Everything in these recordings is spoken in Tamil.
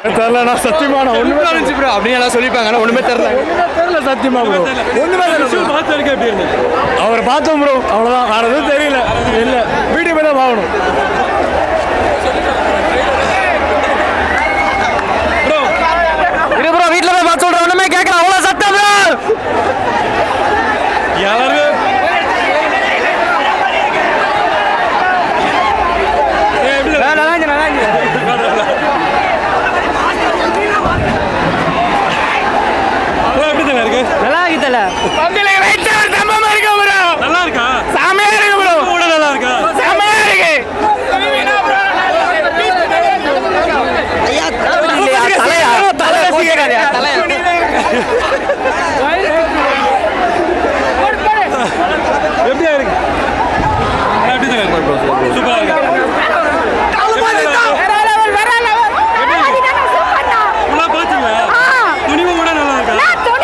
தெரியல சத்தியமா நான் ஒண்ணுமே இருந்துச்சு ப்ரோ அப்படின்னு எல்லாம் சொல்லிப்பாங்க ஆனா ஒண்ணுமே தெரியல தெரியல சத்தியமா ப்ரோ ஒண்ணுமே தெரியல பார்த்து எப்படி இருந்தது அவர் பார்த்தோம் ப்ரோ அவ்வளவுதான் வேற எதுவும் தெரியல இல்ல வீட்டுக்கு போய் தான் பார்க்கணும் இது ப்ரோ வீட்ல போய் பார்த்து சொல்றேன் ஒண்ணுமே கேட்கல அவ்வளவு சத்தம் bro. எல்லாரும் ஏய், எப்படி இருக்கு? நல்லா இருந்துச்சு, நல்லா இருந்துச்சு. bro, எப்படி தல இருக்கு நல்லா இருக்கு தல நல்லா இருக்கா செமையா இருக்கு ப்ரோ கூட நல்லா இருக்கா செமையா இருக்கு தலையா தலை ரசிக்கிறாரியா தலையா எப்படியா இருக்கு எப்படி தல இருக்கு சூப்பரா இருக்கு ஃபுல்லா பாத்தீங்களா துணிவு கூட நல்லா இருக்கா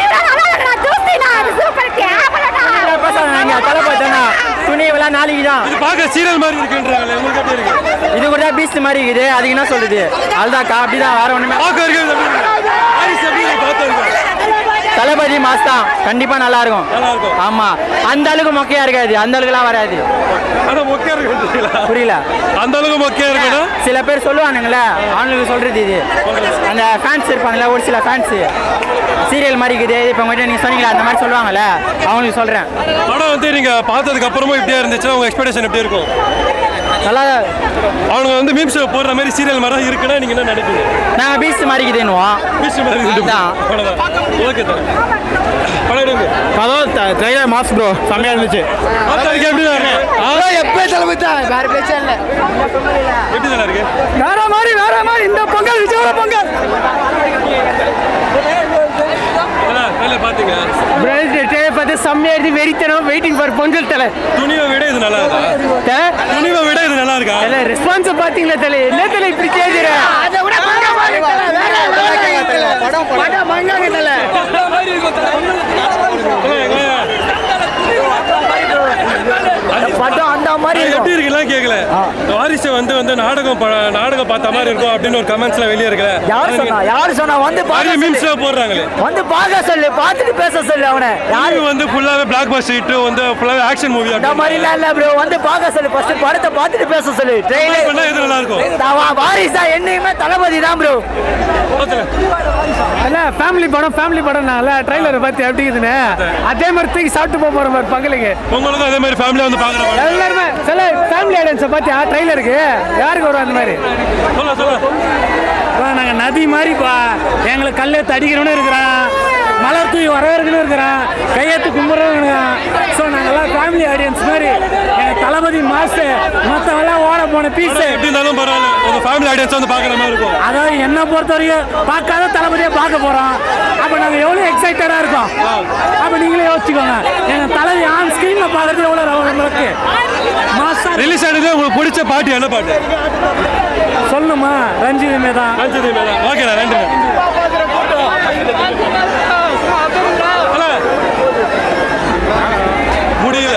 தலை பார்த்தா துணி எல்லாம் நாளைக்கு தான் இது பார்க்க சீரியல் மாதிரி இருக்குன்றாங்களே உங்களுக்கு எப்படி இருக்கு இது கூட பீஸ்ட் மாதிரி இருக்குது அதுக்கு என்ன சொல்றது அதுதான்க்கா அப்படிதான் வேற ஒண்ணுமே பார்க்க வரைக்கும் எப்படி இருக்கு ஹாரிஸ் எப்படி இருக்கு பார்த்து இருக்கு தளபதி மாஸ் தான் கண்டிப்பா நல்லா இருக்கும் நல்லா இருக்கும் ஆமா அந்த அளவுக்கு மொக்கையா இருக்காது அந்த அளவுக்குலாம் வராது ஆனா மொக்கையா இருக்கு புரியல அந்த அளவுக்கு மொக்கையா இருக்குன்னா சில பேர் சொல்லுவானுங்களே அவனுக்கு சொல்றது இது அந்த ஃபேன்ஸ் இருப்பாங்கல்ல ஒரு சில ஃபேன்ஸ் சீரியல் மாதிரி இருக்குது இப்போ உங்கள்கிட்ட நீங்கள் சொன்னீங்களா அந்த மாதிரி சொல்லுவாங்கல்ல அவங்களுக்கு சொல்கிறேன் படம் வந்து நீங்க பார்த்ததுக்கு அப்புறமும் இப்படியே இருந்துச்சுன்னா உங்க எக்ஸ்பெக்டேஷன் எப்படி இருக்கும் நல்லா அவனுங்க வந்து மீம்ஸ் போடுற மாதிரி சீரியல் மாதிரி தான் இருக்குன்னா நீங்க என்ன நினைப்பீங்க நாங்கள் பீஸ்ட் மாதிரி இருக்குதுன்னுவோம் மீம்ஸ் மாதிரி இருக்கு அதான். அவ்வளவுதான் ஓகே தான் படம் எடுங்க அதான் ட்ரைலர் மாஸ் ப்ரோ செம்மையா இருந்துச்சு பார்த்ததுக்கு எப்படி தான் இருக்கு எப்போ தளபதி வேற பேச்சே இல்லை எப்படி தான் இருக்கு வேற மாதிரி வேற மாதிரி இந்த பொங்கல் விஜயோட பொங்கல் ட்ரெயிலர் பாத்தீங்க பார்த்து செம்மையா இருந்து வெறித்தனம் வெயிட்டிங் ஃபார் பொங்கல் தலை துணிவை விட இது நல்லா இருக்கா துணிவை விட இது நல்லா இருக்கா ரெஸ்பான்ஸ் பார்த்தீங்களா தலை என்ன தலை இப்படி கேட்குற படம் படம் மங்காங்க தலை படம் அந்த மாதிரி எப்படி இருக்குலாம் கேட்கல வாரிசு வந்து வந்து நாடகம் ப- நாடகம் பார்த்த மாதிரி இருக்கும் அப்படின்னு ஒரு கமெண்ட்ஸ்ல வெளியே இருக்கல யார் சொன்னா யார் சொன்னா வந்து நிறைய பார்க்க சொல்லு. மீம்ஸ்ல போடுறாங்களே வந்து பார்க்க சொல்லு பார்த்துட்டு பேச சொல்லு அவனை யாரு மூவி வந்து ஃபுல்லாவே பிளாக் பஸ்டர் ஹிட் வந்து ஃபுல்லாவே ஆக்ஷன் மூவி இந்த மாதிரிலாம் இல்ல ப்ரோ வந்து பார்க்க சொல்லு ஃபர்ஸ்ட் படத்தை பார்த்துட்டு பேச சொல்லு ட்ரெயிலர் பண்ணா இது நல்லா இருக்கும் வாரிஸ் தான் என்னையுமே தளபதி தான் ப்ரோ பாத்துங்க. இல்ல ஃபேமிலி படம் ஃபேமிலி படம்னால ட்ரைலரை பார்த்து எப்படி இருக்குதுன்னு அதே மாதிரி தூக்கி சாப்பிட்டு போக போற மாதிரி பகலுக்கு உங்களுக்கும் அதே மாதிரி ஃபேமிலியா வந்து பாக்குறாங்க எல்லாருமே சில ஃபேமிலி ஆடியன்ஸை பார்த்தியா ட்ரைலருக்கு யாருக்கு வரும் அந்த மாதிரி சொல்ல சொல்ல நாங்கள் நதி மாதிரி பா எங்களுக்கு கல் எடுத்து அடிக்கிறவனும் இருக்கிறான் மலர் தூவி வரவேற்கணும் இருக்கிறான் கையெழுத்து கும்பிட்றவங்க இருக்கிறான் ஸோ நாங்கள்லாம் ஃபேமிலி ஆடியன்ஸ் மாதிரி எங்கள் தளபதி மாசு மற்றவெல்லாம் ஓட போன பீஸு படம் எப்படி இருந்தாலும் பரவாயில்ல உங்க ஃபேமிலி ஆடியன்ஸ் வந்து பாக்குற மாதிரி இருக்கும் அதாவது என்னை பொறுத்த வரைக்கும் பார்க்காத தளபதியை பார்க்க போகிறோம் அப்போ நாங்கள் எவ்வளோ எக்ஸைட்டடாக இருக்கோம் அப்போ நீங்களே யோசிச்சுக்கோங்க எங்கள் தலைவி ஆன் ஸ்க்ரீனில் பார்க்குறது எவ்வளோ நம்மளுக்கு மாசா ரிலீஸ் ஆனது உங்களுக்கு பிடிச்ச பாட்டு என்ன பாட்டு சொல்லணுமா ரஞ்சிதமே தான் ரஞ்சித் மேல ஓகேண்ணா நன்றி ஹலோ முடியல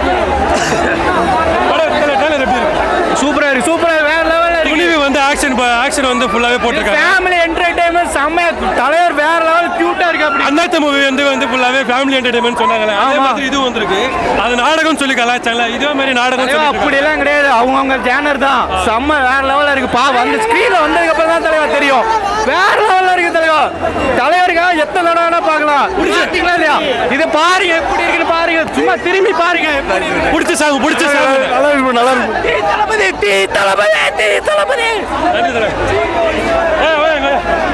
படம் trailer எப்படி இருக்கு சூப்பரா இருக்கு சூப்பரா வேற லெவல்ல துணிவு வந்து ஆக்ஷன் ஆக்ஷன் வந்து ஃபுல்லாவே போட்டிருக்காங்க ஃபேமிலி என்டர்டைன்மெண்ட் செம்மையா தலைவர் வேற லெவல் கியூட்டா இருக்கு அப்படி அண்ணாத்த மூவி வந்து வந்து ஃபுல்லாவே ஃபேமிலி என்டர்டைன்மெண்ட் சொன்னாங்களே அதே ஆமா. மாதிரி இது வந்திருக்கு அது நாடகம் சொல்லி கலாச்சாரல இதே மாதிரி நாடகம் தலைவா, சொல்லி அப்படியெல்லாம் கிடையாது அவங்கவுங்க ஜேனர் தான் செம்ம வேற லெவல்ல இருக்கு பா வந்து ஸ்கிரீன்ல வந்ததுக்கு அப்புறம் தான் தலைவா தெரியும் வேற லெவல்ல இருக்கு தலைவா தலைவருக்காக எத்தனை தடவை வேணா பார்க்கலாம் பார்த்தீங்களா இல்லையா இது பாருங்க எப்படி இருக்குன்னு பாருங்க சும்மா திரும்பி பாருங்க எப்படி இருக்குன்னு. பிடிச்ச சாங் பிடிச்ச சாங் நல்லா இருக்கும் நல்லா இருக்கும் டீ தளபதி டீ தளபதி டீ தளபதி நன்றி தலை ஏய் வாங்க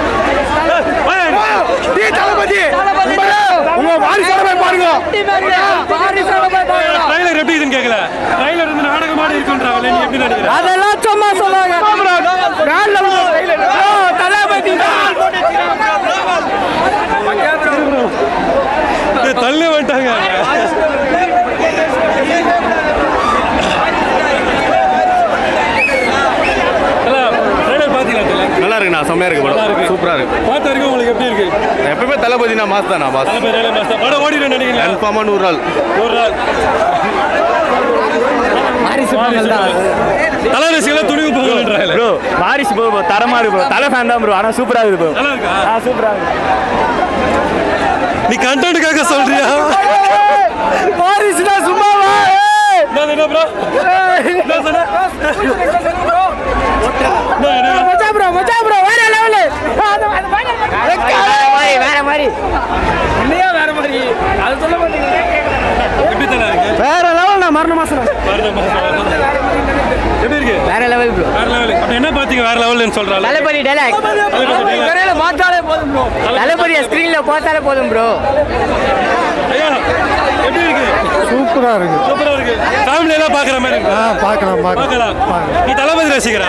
டீ தளபதி உங்க வாரிசோட போய் பாருங்க ட்ரைலர் எப்படி இதுன்னு கேட்கல ட்ரைலர் வந்து நாடகம் மாதிரி இருக்குன்றாங்களே நீ எப்படி நினைக்கிற அதெல்லாம் சும்மா சொல்லுவாங்க வேற level. ஓ, தளபதி தான். டேய், தள்ளி வந்துட்டாங்க ட்ரைலர் பாத்தீங்களா தல? நல்லா இருக்குண்ணா செம்மையா இருக்கு நல்லா இருக்கு. படம் சூப்பரா இருக்கு பார்த்த வரைக்கும் உங்களுக்கு எப்படி இருக்கு எப்பவுமே தளபதினா மாஸ் தானா பாஸ் நல்ல பேர் படம் ஓடிடும் நினைக்கிறீங்களா கன்ஃபார்மா நூறு நாள் ஒரு நாள் வாரிசு பொங்கல் தான் தலை ரசிகர்கள் துணிவு போகலன்றாங்க ப்ரோ வாரிசு ப்ரோ தரமா இருக்கு ப்ரோ தலை ஃபேன் தான் ப்ரோ ஆனால் சூப்பராக இருக்கு ப்ரோ நல்லா இருக்கா ஆ சூப்பராக இருக்கு நீ கண்டென்ட்டுக்காக சொல்றியா வாரிசு தான் சும்மாவா என்ன என்ன ப்ரோ என்ன சொன்ன என்ன, என்ன? மச்சா ப்ரோ மச்சா ப்ரோ வேற லெவலு வேற மாதிரி இல்லையா வேற மாதிரி அது சொல்ல மாட்டீங்க எப்படி தலை இருக்கு வேற லெவல் நான் மரண மாசம் வரணும், வரணும். எப்படி இருக்கு வேற லெவல் ப்ரோ வேற லெவல் அப்படி என்ன பாத்தீங்க வேற லெவல்னு சொல்றாங்க தளபதி டைலாக் கரையில பார்த்தாலே போதும் ப்ரோ தளபதியை ஸ்க்ரீன்ல பார்த்தாலே போதும் ப்ரோ ஐயா எப்படி இருக்கு சூப்பராக இருக்கு சூப்பரா இருக்கு ஃபேமிலி எல்லாம் பாக்குற மாதிரி இருக்கு ஆ பார்க்கலாம் பார்க்கலாம் நீ தளபதி ரசிகரா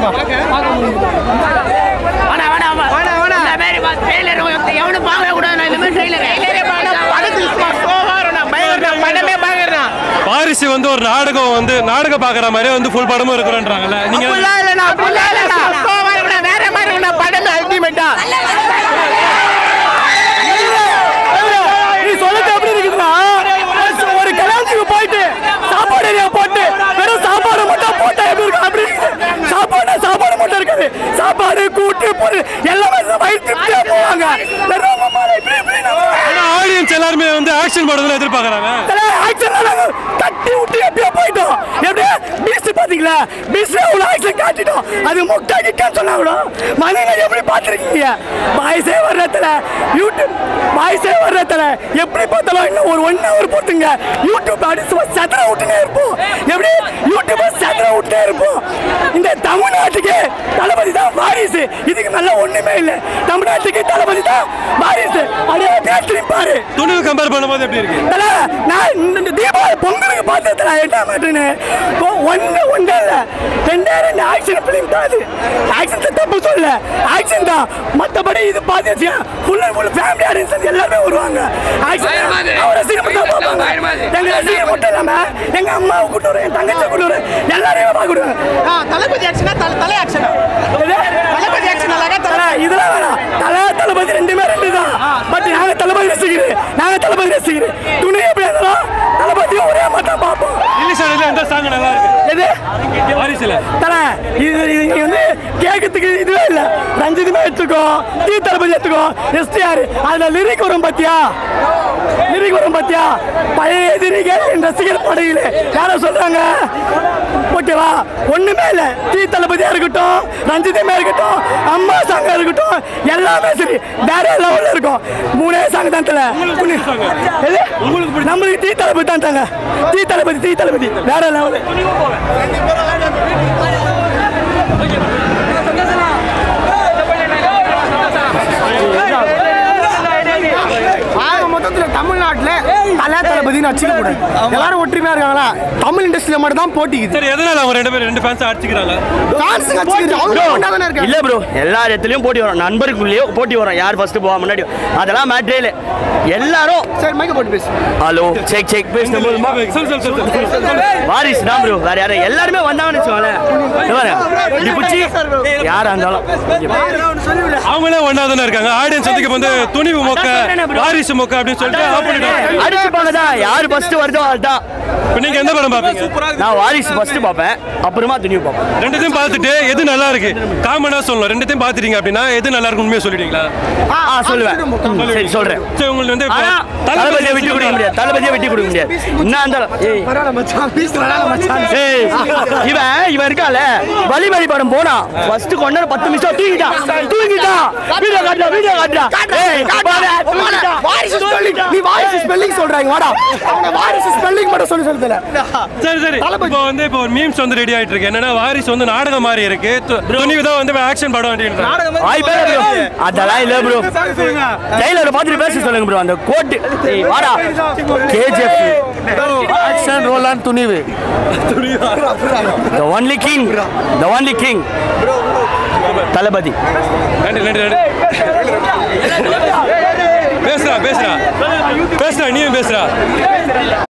வாரிசு வந்து ஒரு நாடகம் வந்து நாடகம் பாக்குற மாதிரி வந்து ஃபுல் படமும் இருக்கிறோன்றாங்கல்ல நீங்க நீ சொல்லுறது எப்படி இருக்குதுன்னா ஒரு கல்யாணத்துக்கு போயிட்டு சாப்பாடு ஏரியா போட்டு வெறும் சாப்பாடு மட்டும் போட்டா எப்படி இருக்கும் அப்படி இருக்குது. சாப்பாடு சாப்பாடு மட்டும் இருக்குது சாப்பாடு கூட்டு பொருள் எல்லாமே வயிறு திருப்தியா போவாங்க வெறும் மம்மால இப்படி இப்படி நம்ம- ஆனா ஆடியன்ஸ் எல்லாருமே வந்து ஆக்ஷன் படம் தான் எதிர்பார்க்கறாங்க தல, action ல நாங்க தட்டி விட்டு எப்படியோ போயிட்டோம் எப்படியா பீஸ் பாத்தீங்களா பீஸ்ல உள்ள ஆக்ஷன் காட்டிட்டோம் அது முக்தா கிட்டான்னு சொன்னாங்களோ மனிதனை எப்படி பார்த்துருக்கீங்க பாய்ஸே வர்றதுல யூடியூப் பாய்ஸே வர்றதுல எப்படி பார்த்தாலும் இன்னும் ஒரு ஒன் ஹவர் போட்டுங்க யூடியூப் அடிச்சு சதுர விட்டுனே இருப்போம் எப்படி யூடியூப் சதுர விட்டுனே இருப்போம் இந்த தமிழ்நாட்டுக்கு தளபதி தான் வாரிசு இதுக்கு மேல ஒண்ணுமே இல்லை தமிழ்நாட்டுக்கு தளபதி தான் வாரிசு அப்படியே பேசி பாரு துணிவு கம்பேர் பண்ணும்போது எப்படி இருக்கு தல, நான் இந்த- இந்த தீபாவளி பொங்கலுக்கு பார்த்ததுல என்ன மாட்டேன்னு ஒன்று ஒன்று இல்லை ரெண்டே ரெண்டு ஆக்ஷன் ஃபிலிம் தான் அது ஆக்ஷன் தப்பு சொல்ல ஆக்ஷன் தான் மற்றபடி இது பார்த்துச்சு full and full family audience எல்லாருமே வருவாங்க ஆக்ஷன் அவர் ரசிகர் மட்டும் தான் பார்ப்பாங்க எங்க ரசிகர் மட்டும் இல்லாம எங்க அம்மாவை கூட்டு வரும் என் தங்கச்சியை கூட்டு வரும் எல்லாரையும் பார்க்கணும் தளபதி ஆக்ஷனா தலை ஆக்ஷனா தளபதி ஆக்ஷன் அழகா தலை இதெல்லாம் வேணாம் தலை தளபதி ரெண்டுமே ரெண்டு தான் பட் நாங்க தளபதி ரசிகர் நாங்க தளபதி ரசிகர் துணி எப்படி இருந்தாலும் தளபதியும் ஒரே மட்டும் பார்ப்போம் ரிலீஸ் ஆனதுல எந்த சாங் நல்லா இருக்கு எது வாரிசுல தல இது இது இங்க வந்து கேட்கறதுக்கு இதுவே இல்ல ரஞ்சிதமே எடுத்துக்கோ தீ தளபதி எடுத்துக்கோ எஸ்டிஆர் அதுல லிரிக் வரும் பாத்தியா லிரிக் வரும் பாத்தியா பழைய எதிரிகள் என் ரசிகர் படையில யார சொல்றாங்க ஓகேவா ஒண்ணுமே இல்ல தீ தளபதியா இருக்கட்டும் ரஞ்சிதமே இருக்கட்டும் அம்மா சாங்கா இருக்கட்டும் எல்லாமே சரி வேற லெவல்ல இருக்கும் மூணே சாங் தான் தல எது? நம்மளுக்கு தீ தளபதி தான் தாங்க தீ தளபதி தீ தளபதி வேற லெவல் ஆக மொத்தத்துல தமிழ்நாட்டுல தலை தளபதினு வச்சுக்க கூடாது எல்லாரும் ஒற்றுமையா இருக்காங்களா தமிழ் இண்டஸ்ட்ரியில மட்டும் தான் போட்டிக்குது சரி எதனால அவங்க ரெண்டு பேரும் ரெண்டு ஃபேன்ஸ் அடிச்சுக்கிறாங்க ஃபேன்ஸுக்கு வச்சுக்கிது அவங்க ஒன்றா தானே இருக்காங்க இல்ல ப்ரோ எல்லா இடத்துலயும் போட்டி வரும் நண்பருக்குள்ளேயே போட்டி வரும் யார் ஃபர்ஸ்ட் போவா முன்னாடி அதெல்லாம் மேட்ரே இல்ல எல்லாரும் சரி மைக்க போட்டு பேசு ஹலோ செக் செக் பேசும்போது சொல் சொல் சொல் சொல், சொல் சொல். வாரிசு தான் ப்ரோ வேற யாரும் எல்லாருமே வந்தாங்கன்னு வச்சுக்கோங்களேன் இங்க பாரு, இப்படி பிடிச்சி யாரா இருந்தாலும் அவங்களே ஒன்னா தானே இருக்காங்க ஆடியன்ஸ் வந்து இப்ப வந்து துணிவு மொக்க வாரிசு மொக்க அப்படின்னு சொல்லிட்டு ஆப்போனிட் அடிச்சுப்பாங்க தான் யார் ஃபர்ஸ்ட் வருதோ அதுதான் இப்ப நீங்க எந்த படம் பாப்பீங்க நான் வாரிசு ஃபர்ஸ்ட் பார்ப்பேன் அப்புறமா துணிவு பார்ப்பேன் ரெண்டுத்தையும் பார்த்துட்டு எது நல்லா இருக்கு காமனா சொல்லணும் ரெண்டுத்தையும் பார்த்துட்டீங்க அப்படின்னா எது நல்லா இருக்கு உண்மையா சொல்லிடுவீங்களா ஆ சொல்லுவேன் சரி சொல்றேன் சரி உங்களுக்கு வந்து இப்போ ஆனா தளபதியை விட்டு கொடுக்க முடியாது தளபதியை விட்டு கொடுக்க முடியாது என்ன இருந்தாலும் ஏய் ஏய், இவன் இவன் இருக்கால வலிமலி படம் போனா ஃபர்ஸ்ட் கொண்டு பத்து நிமிஷம் தூங்கிட்டான் தூங்கிட்டான் வீடியோ காட்டுறா வீடியோ காட்டுறா ஏய் வாடா, தூங்கிட்டான். வாரிசு ஸ்பெல்லிங் நீ வாரிசு ஸ்பெல்லிங் சொல்றாங்க வாடா அவங்க வாரிசு ஸ்பெல்லிங் மட்டும் சொல்லி சொல்லுதுல சரி சரி இப்போ வந்து இப்போ ஒரு மீம்ஸ் வந்து ரெடி ஆயிட்டு இருக்கு என்னன்னா வாரிசு வந்து நாடகம் மாதிரி இருக்கு து- துணிவு தான் வந்து ஆக்ஷன் படம் அப்படின்றாங்க வாய்ப்பே இல்ல bro. அதெல்லாம் இல்ல ப்ரோ ட்ரெயிலர் பார்த்துட்டு பேச சொல்லுங்க ப்ரோ அந்த கோட்டு ஏய் வாடா கேஜிஎஃப் ஆக்ஷன் ரோலான் Thunivu the only king the only king Thalapathy நன்றி நன்றி நன்றி பேசுறா பேசுறா பேசுறா நீயும் பேசுறா